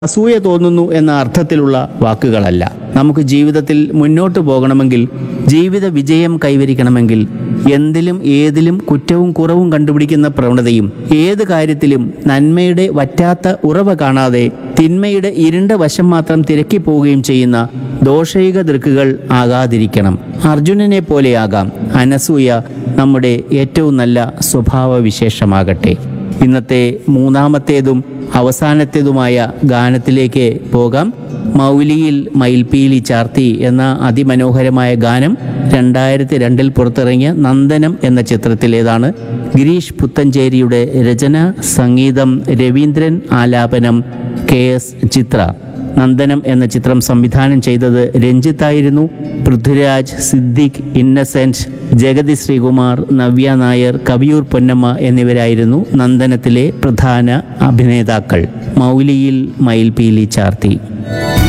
അസൂയ തോന്നുന്നു എന്ന അർത്ഥത്തിലുള്ള വാക്കുകളല്ല നമുക്ക് ജീവിതത്തിൽ മുന്നോട്ട് പോകണമെങ്കിൽ ജീവിത വിജയം കൈവരിക്കണമെങ്കിൽ എന്തിലും ഏതിലും കുറ്റവും കുറവും കണ്ടുപിടിക്കുന്ന പ്രവണതയും ഏത് കാര്യത്തിലും നന്മയുടെ വറ്റാത്ത ഉറവ കാണാതെ തിന്മയുടെ ഇരുണ്ട വശം മാത്രം തിരക്കി പോവുകയും ചെയ്യുന്ന ദോഷൈക ദൃക്കുകൾ ആകാതിരിക്കണം അർജുനനെ പോലെയാകാം അനസൂയ നമ്മുടെ ഏറ്റവും നല്ല സ്വഭാവ വിശേഷമാകട്ടെ ഇന്നത്തെ മൂന്നാമത്തേതും അവസാനത്തേതുമായ ഗാനത്തിലേക്ക് പോകാം മൗലിയിൽ മയിൽപീലി ചാർത്തി എന്ന അതിമനോഹരമായ ഗാനം രണ്ടായിരത്തി രണ്ടിൽ പുറത്തിറങ്ങിയ നന്ദനം എന്ന ചിത്രത്തിലേതാണ് ഗിരീഷ് പുത്തഞ്ചേരിയുടെ രചന സംഗീതം രവീന്ദ്രൻ ആലാപനം കെ എസ് ചിത്ര നന്ദനം എന്ന ചിത്രം സംവിധാനം ചെയ്തത് രഞ്ജിത്തായിരുന്നു പൃഥ്വിരാജ് സിദ്ദിഖ് ഇന്നസെന്റ് ജഗതി ശ്രീകുമാർ നവ്യ നായർ കവിയൂർ പൊന്നമ്മ എന്നിവരായിരുന്നു നന്ദനത്തിലെ പ്രധാന അഭിനേതാക്കൾ മൗലിയിൽ മയിൽപീലി ചാർത്തി